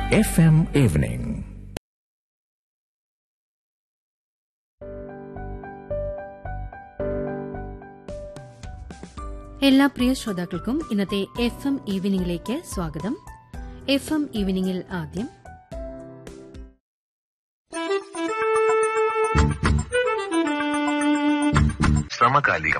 FM Evening. എല്ലാ പ്രിയ ശ്രോതാക്കൾക്കും ഇന്നത്തെ എഫ് എം ഈവനിംഗിലേക്ക് സ്വാഗതം എഫ് എം ഈവനിംഗിൽ ആദ്യം സമകാലികം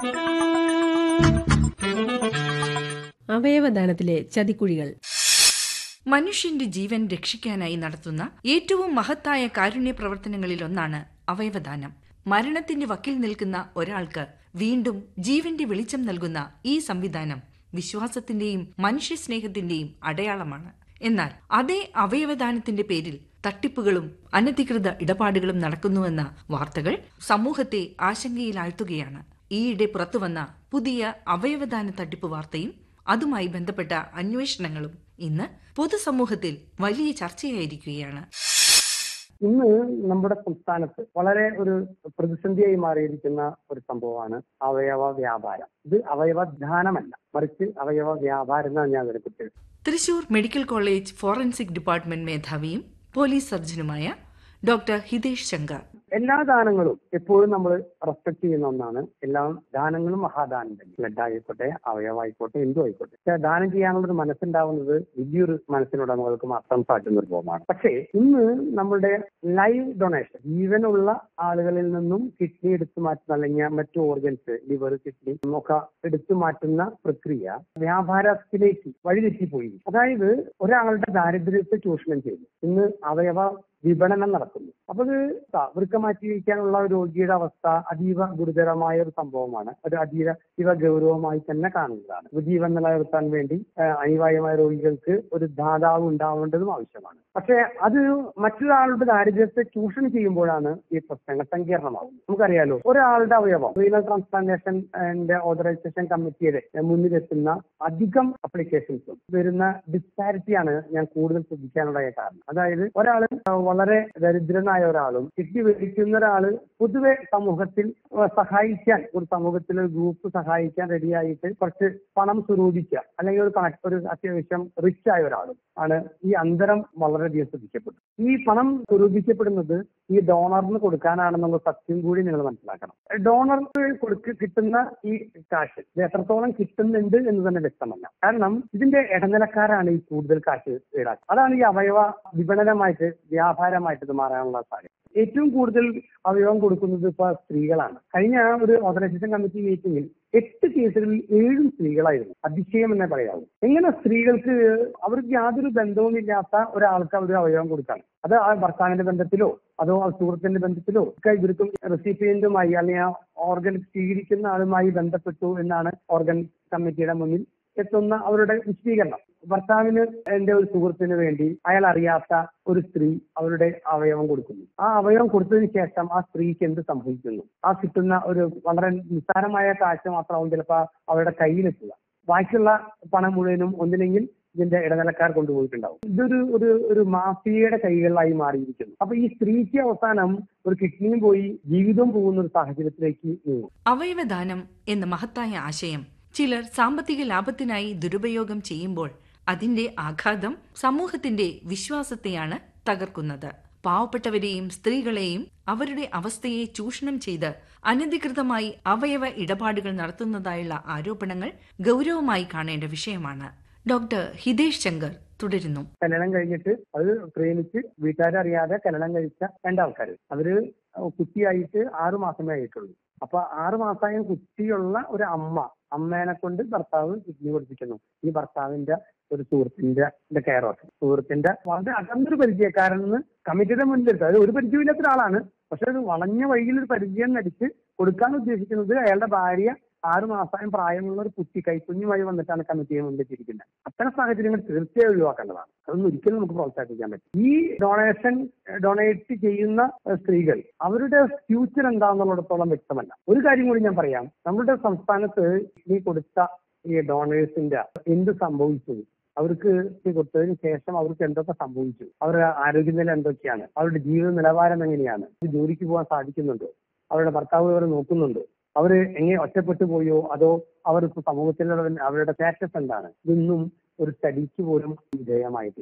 അവയവദാനത്തിലെ ചതിക്കുഴികൾ മനുഷ്യന്റെ ജീവൻ രക്ഷിക്കാനായി നടത്തുന്ന ഏറ്റവും മഹത്തായ കാരുണ്യ പ്രവർത്തനങ്ങളിലൊന്നാണ് അവയവദാനം മരണത്തിന്റെ വക്കിൽ നിൽക്കുന്ന ഒരാൾക്ക് വീണ്ടും ജീവന്റെ വെളിച്ചം നൽകുന്ന ഈ സംവിധാനം വിശ്വാസത്തിന്റെയും മനുഷ്യസ്നേഹത്തിന്റെയും അടയാളമാണ് എന്നാൽ അതേ അവയവദാനത്തിന്റെ പേരിൽ തട്ടിപ്പുകളും അനധികൃത ഇടപാടുകളും നടക്കുന്നുവെന്ന വാർത്തകൾ സമൂഹത്തെ ആശങ്കയിലാഴ്ത്തുകയാണ് ഈയിടെ പുറത്തുവന്ന പുതിയ അവയവദാന തട്ടിപ്പ് വാർത്തയും അതുമായി ബന്ധപ്പെട്ട അന്വേഷണങ്ങളും ഇന്ന് പൊതുസമൂഹത്തിൽ വലിയ ചർച്ചയായിരിക്കുകയാണ് ഇന്ന് നമ്മുടെ സംസ്ഥാനത്ത് വളരെ ഒരു പ്രതിസന്ധിയായി മാറിയിരിക്കുന്ന ഒരു സംഭവമാണ് അവയവ വ്യാപാരം ഇത് അവയവദാനമല്ല മറിച്ച് അവയവ വ്യാപാരം എന്നാണ് ഞാൻ അതിനെ കുറിച്ച് Thrissur medical college forensic department മേധാവിയും പോലീസ് സർജനുമായ ഡോക്ടർ ഹിതേഷ് ശങ്കർ എല്ലാ ദാനങ്ങളും എപ്പോഴും നമ്മൾ റെസ്പെക്ട് ചെയ്യുന്ന ഒന്നാണ് എല്ലാ ദാനങ്ങളും മഹാദാനം തന്നെ ബ്ലഡ് ആയിക്കോട്ടെ അവയവായിക്കോട്ടെ എന്തും ആയിക്കോട്ടെ പക്ഷെ ദാനം ചെയ്യാനുള്ള ഒരു മനസ്സുണ്ടാവുന്നത് വലിയൊരു മനസ്സിനുടമകൾക്ക് മാത്രം സാധിക്കുന്ന ഒരു ഫോമാണ് പക്ഷേ ഇന്ന് നമ്മളുടെ ലൈവ് ഡൊണേഷൻ ജീവനുള്ള ആളുകളിൽ നിന്നും കിഡ്നി എടുത്തു മാറ്റുന്ന അല്ലെങ്കിൽ മറ്റു ഓർഗൻസ് ലിവർ കിഡ്നി ഒക്കെ എടുത്തു മാറ്റുന്ന പ്രക്രിയ വ്യാപാരത്തിലേക്ക് വഴിതെറ്റിപ്പോയി അതായത് ഒരാളുടെ ദാരിദ്ര്യത്തെ ചൂഷണം ചെയ്തു ഇന്ന് അവയവ വിപണനം നടക്കുന്നു അപ്പൊ ഇത് വൃക്ക മാറ്റി വയ്ക്കാനുള്ള ഒരു രോഗിയുടെ അവസ്ഥ അതീവ ഗുരുതരമായ ഒരു സംഭവമാണ് ഒരു അതീവ ഗൗരവമായി തന്നെ കാണുന്നതാണ് ഇത് ജീവൻ നിലനിർത്താൻ വേണ്ടി ആ, അനിവാര്യമായ രോഗികൾക്ക് ഒരു ദാതാവ് ഉണ്ടാവേണ്ടതും ആവശ്യമാണ് പക്ഷേ അത് മറ്റൊരാളുടെ ദാരിദ്ര്യത്തെ ചൂഷണം ചെയ്യുമ്പോഴാണ് ഈ പ്രശ്നങ്ങൾ സങ്കീർണമാകുന്നത് നമുക്കറിയാലോ ഒരാളുടെ അവയവം റീനൽ ട്രാൻസ്പ്ലാന്റേഷൻ ആൻഡ് ഓതറൈസേഷൻ കമ്മിറ്റിയുടെ മുന്നിലെത്തുന്ന അധികം അപ്ലിക്കേഷൻസും വരുന്ന ഡിസ്പാരിറ്റിയാണ് ഞാൻ കൂടുതൽ ശ്രദ്ധിക്കാനുണ്ടായ കാരണം അതായത് ഒരാൾ വളരെ ദരിദ്രനായ ഒരാളും കിഡ്നി മേടിക്കുന്ന ഒരാള് പൊതുവെ സമൂഹത്തിൽ ഏഹ്, സഹായിക്കാൻ ഒരു സമൂഹത്തിലെ ഒരു ഗ്രൂപ്പ് സഹായിക്കാൻ റെഡിയായിട്ട് കുറച്ച് പണം സ്വരൂപിക്കുക അല്ലെങ്കിൽ ഒരു കണക്ട് ഒരു അത്യാവശ്യം റിച്ച് ആയ ഒരാളും ആണ് ഈ അന്തരം വളരെയധികം ശ്രദ്ധിക്കപ്പെട്ടു ഈ പണം സ്വരൂപിക്കപ്പെടുന്നത് ഈ ഡോണറിന് കൊടുക്കാനാണെന്നുള്ള സത്യം കൂടി നിങ്ങൾ മനസ്സിലാക്കണം ഡോണർക്ക് കൊടുക്ക കിട്ടുന്ന ഈ കാശ് ഇത് എത്രത്തോളം കിട്ടുന്നുണ്ട് എന്ന് തന്നെ വ്യക്തമല്ല കാരണം ഇതിന്റെ ഇടനിലക്കാരാണ് ഈ കൂടുതൽ കാശ് ഈടാക്കുക അതാണ് ഈ അവയവ വിപണനമായിട്ട് വ്യാപാരമായിട്ട് ഇത് മാറാനുള്ള സാധ്യത ഏറ്റവും കൂടുതൽ അവയവം കൊടുക്കുന്നത് ഇപ്പൊ സ്ത്രീകളാണ് കഴിഞ്ഞ ഒരു ഓർഗനൈസേഷൻ കമ്മിറ്റി മീറ്റിംഗിൽ എട്ട് കേസുകളിൽ ഏഴും സ്ത്രീകളായിരുന്നു അതിശയം എന്നേ പറയാവൂ എങ്ങനെ സ്ത്രീകൾക്ക് അവർക്ക് യാതൊരു ബന്ധവുമില്ലാത്ത ഒരാൾക്ക് അവർ അവയവം കൊടുക്കാണ് അത് ആ ഭർത്താവിന്റെ ബന്ധത്തിലോ അതോ ആ സുഹൃത്തിന്റെ ബന്ധത്തിലോ ഒക്കെ ഇവർക്കും റെസിപ്പിയന്റുമായി അല്ലെങ്കിൽ ആ ഓർഗൻ സ്വീകരിക്കുന്ന ആളുമായി ബന്ധപ്പെട്ടു എന്നാണ് ഓർഗൻ കമ്മിറ്റിയുടെ മുന്നിൽ എത്തുന്ന അവരുടെ വിശദീകരണം ഭർത്താവിന് എന്റെ ഒരു സുഹൃത്തിന് വേണ്ടി അയാൾ അറിയാത്ത ഒരു സ്ത്രീ അവരുടെ അവയവം കൊടുക്കുന്നു ആ അവയവം കൊടുത്തതിന് ശേഷം ആ സ്ത്രീക്ക് എന്ത് സംഭവിക്കുന്നു ആ കിട്ടുന്ന ഒരു വളരെ നിസ്സാരമായ കാഴ്ച മാത്രമാവും ചിലപ്പോൾ അവരുടെ കയ്യിലെത്തുക ബാക്കിയുള്ള പണം മുഴുവനും ഒന്നില്ലെങ്കിൽ ഇതിന്റെ ഇടനിലക്കാർ കൊണ്ടുപോയിട്ടുണ്ടാവും ഇതൊരു ഒരു ഒരു മാഫിയയുടെ കൈകളിലായി മാറിയിരിക്കുന്നു അപ്പൊ ഈ സ്ത്രീക്ക് അവസാനം ഒരു കിഡ്നിയും പോയി ജീവിതവും പോകുന്ന ഒരു സാഹചര്യത്തിലേക്ക് നീങ്ങും അവയവദാനം എന്ന മഹത്തായ ആശയം ചിലർ സാമ്പത്തിക ലാഭത്തിനായി ദുരുപയോഗം ചെയ്യുമ്പോൾ അതിന്റെ ആഘാതം സമൂഹത്തിന്റെ വിശ്വാസത്തെയാണ് തകർക്കുന്നത് പാവപ്പെട്ടവരെയും സ്ത്രീകളെയും അവരുടെ അവസ്ഥയെ ചൂഷണം ചെയ്ത് അനധികൃതമായി അവയവ ഇടപാടുകൾ നടത്തുന്നതായുള്ള ആരോപണങ്ങൾ ഗൗരവമായി കാണേണ്ട വിഷയമാണ് ഡോക്ടർ ഹിതേഷ് ശങ്കർ തുടരുന്നു കല്യാണം കഴിഞ്ഞിട്ട് അത് പ്രേമിച്ച് വീട്ടുകാരറിയാതെ കല്യാണം കഴിച്ച രണ്ടാൾക്കാർ അവര് കുട്ടിയായിട്ട് ആറു മാസമേ ആയിട്ടുള്ളൂ അപ്പൊ ആറു മാസമായ കുട്ടിയുള്ള ഒരു അമ്മ അമ്മേനെ കൊണ്ട് ഭർത്താവ് കിഡ്നി കൊടുപ്പിക്കുന്നു ഈ ഭർത്താവിന്റെ ഒരു സുഹൃത്തിന്റെ കെയർ ഓഫ് സുഹൃത്തിന്റെ വളരെ അകന്നൊരു പരിചയക്കാരൻ നിന്ന് കമ്മിറ്റിയുടെ മുന്നിലെടുത്ത് അത് ഒരു പരിചയമില്ലാത്ത ഒരാളാണ് പക്ഷെ അത് വളഞ്ഞ വഴിയിൽ ഒരു പരിചയം നടിച്ച് കൊടുക്കാൻ ഉദ്ദേശിക്കുന്നത് അയാളുടെ ഭാര്യ ആറു മാസം പ്രായമുള്ള ഒരു കുട്ടി കൈക്കുഞ്ഞുമായി വന്നിട്ടാണ് കമ്മിറ്റിയെ മുന്നിലെത്തിയിരിക്കുന്നത് അത്തരം സാഹചര്യങ്ങൾ തീർച്ചയായും ഒഴിവാക്കേണ്ടതാണ് അതൊന്നും ഒരിക്കലും നമുക്ക് പ്രോത്സാഹിപ്പിക്കാൻ പറ്റും ഈ ഡൊണേഷൻ ഡൊണേറ്റ് ചെയ്യുന്ന ഏഹ്, സ്ത്രീകൾ അവരുടെ ഫ്യൂച്ചർ എന്താണെന്നുള്ളിടത്തോളം വ്യക്തമല്ല ഒരു കാര്യം കൂടി ഞാൻ പറയാം നമ്മുടെ സംസ്ഥാനത്ത് ഈ കൊടുത്ത ഈ ഡോണേഴ്സിന്റെ എന്ത് സംഭവിച്ചു അവർക്ക് ഇത് കൊടുത്തതിന് ശേഷം അവർക്ക് എന്തൊക്കെ സംഭവിച്ചു അവരുടെ ആരോഗ്യനില എന്തൊക്കെയാണ് അവരുടെ ജീവിത നിലവാരം എങ്ങനെയാണ് അവർക്ക് ജോലിക്ക് പോകാൻ സാധിക്കുന്നുണ്ടോ അവരുടെ ഭർത്താവ് അവരെ നോക്കുന്നുണ്ടോ അവര് എങ്ങനെ ഒറ്റപ്പെട്ടു പോയോ അതോ അവർ ഇപ്പൊ സമൂഹത്തിലുള്ള അവരുടെ സ്റ്റാറ്റസ് എന്താണ് ഇതൊന്നും ഒരു സ്റ്റഡിക്ക് പോലും വിധേയമായിട്ടില്ല